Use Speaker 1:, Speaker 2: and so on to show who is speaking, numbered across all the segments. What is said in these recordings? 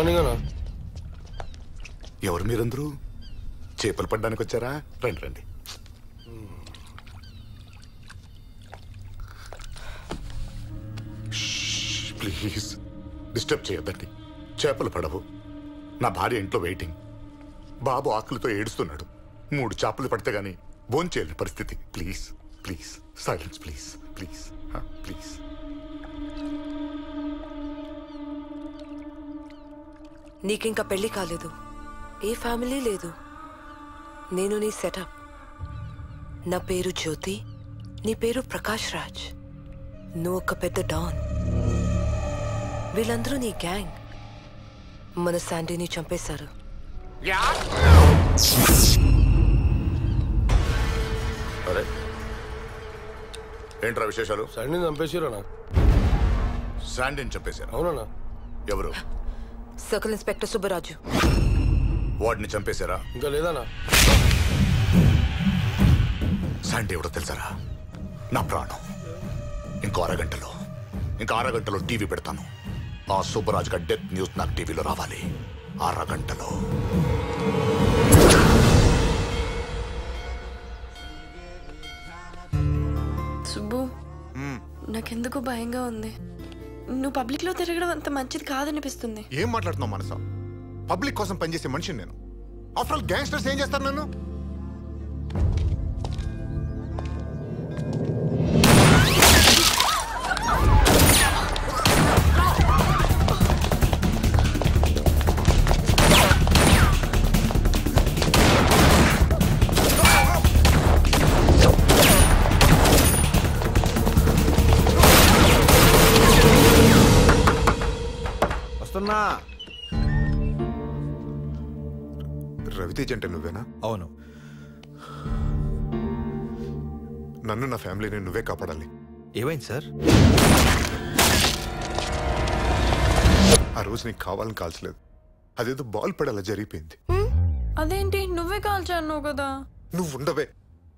Speaker 1: Morning అన్నా
Speaker 2: ఎవరు మీరందరూ చేపలు పడ్డానికి వచ్చారా రండి రండి షష్, ప్లీజ్ డిస్టర్బ్ చేయొద్దండి చేపలు పడవు నా భార్య ఇంట్లో వెయిటింగ్ బాబు ఆకలితో ఏడుస్తున్నాడు మూడు చేపలు పడితే గాని భోంచేయలేని పరిస్థితి please please silence please please please
Speaker 3: నీకింకా పెళ్లి కాలేదు ఏ ఫ్యామిలీ లేదు నేను నీ సెటప్ నా పేరు జ్యోతి నీ పేరు ప్రకాష్ రాజ్ నువ్వు ఒక పెద్ద డాన్ వీళ్ళందరూ నీ గ్యాంగ్ మన శాండీని చంపేశారు
Speaker 2: అరే ఏంట్రా విశేషాలు
Speaker 1: సండే చంపేసిరన్నా
Speaker 2: శాండీని చంపేశారు
Speaker 1: అవునన్నా
Speaker 2: ఎవరు
Speaker 3: సర్కిల్ ఇన్స్పెక్టర్ సుబ్బరాజు
Speaker 2: వాడిని చంపేశారా
Speaker 1: ఇంకా లేదన్నా
Speaker 2: శాండీ ఎవడో తెలుసారా నా ప్రాణం ఇంకో అరగంటలో ఇంకా అరగంటలో టీవీ పెడతాను ఆ సూపరాజ్ గా డెత్ న్యూస్ నాకు టీవీలో రావాలి అరగంటలో
Speaker 4: సుబ్బు నాకెందుకు భయంగా ఉంది నువ్వు పబ్లిక్ లో తిరగడం అంత మంచిది కాదనిపిస్తుంది
Speaker 5: ఏం మాట్లాడుతున్నావు మనసా పబ్లిక్ కోసం పనిచేసే మనిషిని నేను ఆఫ్టర్ ఆల్ గ్యాంగ్స్టర్స్ ఏం చేస్తారు నన్ను
Speaker 6: వస్తున్నా
Speaker 5: రవితేజ్ అంటే నువ్వేనా
Speaker 6: అవును
Speaker 5: నన్ను నా ఫ్యామిలీని నువ్వే కాపాడాలి
Speaker 6: ఏమైంది సార్
Speaker 5: ఆ రోజు నీకు కావాలని కాల్చలేదు అదేదో బాల్ పడి అలా జరిగిపోయింది
Speaker 4: హ్మ్? అదేంటి నువ్వే కాల్చాను కదా
Speaker 5: నువ్వు ఉండవే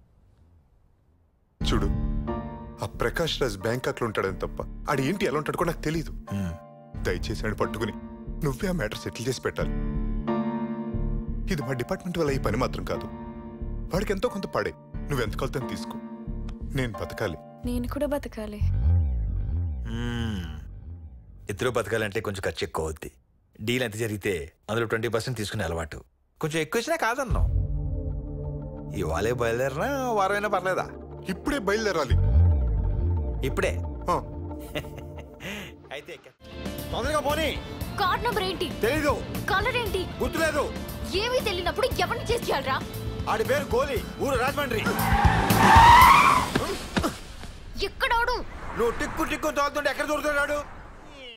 Speaker 5: చూడు ఆ ప్రకాష్ రాజ్ బ్యాంకాక్ లో ఉంటాడని తప్ప ఆడు ఏంటి ఎలా ఉంటాడు కూడా నాకు తెలియదు దయచేసి ఆడు పట్టుకుని నువ్వే ఆ మ్యాటర్ సెటిల్ చేసి పెట్టాలి ఇది మా డిపార్ట్మెంట్ వల్ల ఈ పని మాత్రం కాదు వాడికి ఎంతో కొంత పడే నువ్వెంత కొలతని తీసుకో నేను బతకాలి
Speaker 4: నేను కూడా బతకాలి
Speaker 6: మ్మ్. ఇద్దరు బతకాలంటే కొంచెం ఖర్చు ఎక్కువ అవుద్ది డీల్ ఎంత జరిగితే అందులో ట్వంటీ పర్సెంట్ తీసుకునే అలవాటు కొంచెం ఎక్కువ ఇచ్చినా కాదన్నాం ఇవాళే బయలుదేరినా వారమైనా పర్లేదా
Speaker 5: ఇప్పుడే బయలుదేరాలి
Speaker 6: ఇప్పుడే
Speaker 5: ఆ,
Speaker 6: అయితే తొందరగా పోనీ
Speaker 7: కార్డ్ నంబర్ ఏంటి
Speaker 6: తెలీదు
Speaker 7: కలర్ ఏంటి
Speaker 6: గుర్తులేదు
Speaker 7: ఏమీ తెలియనప్పుడు ఎవరిని చేసి చేయాలరా
Speaker 6: ఆడి పేరు గోలీ ఊరు రాజమండ్రి
Speaker 7: ఎక్కడాడు
Speaker 6: నువ్వు టిక్కు టిక్కు తోలుతుంటే ఎక్కడ దొరుకుతున్నాడు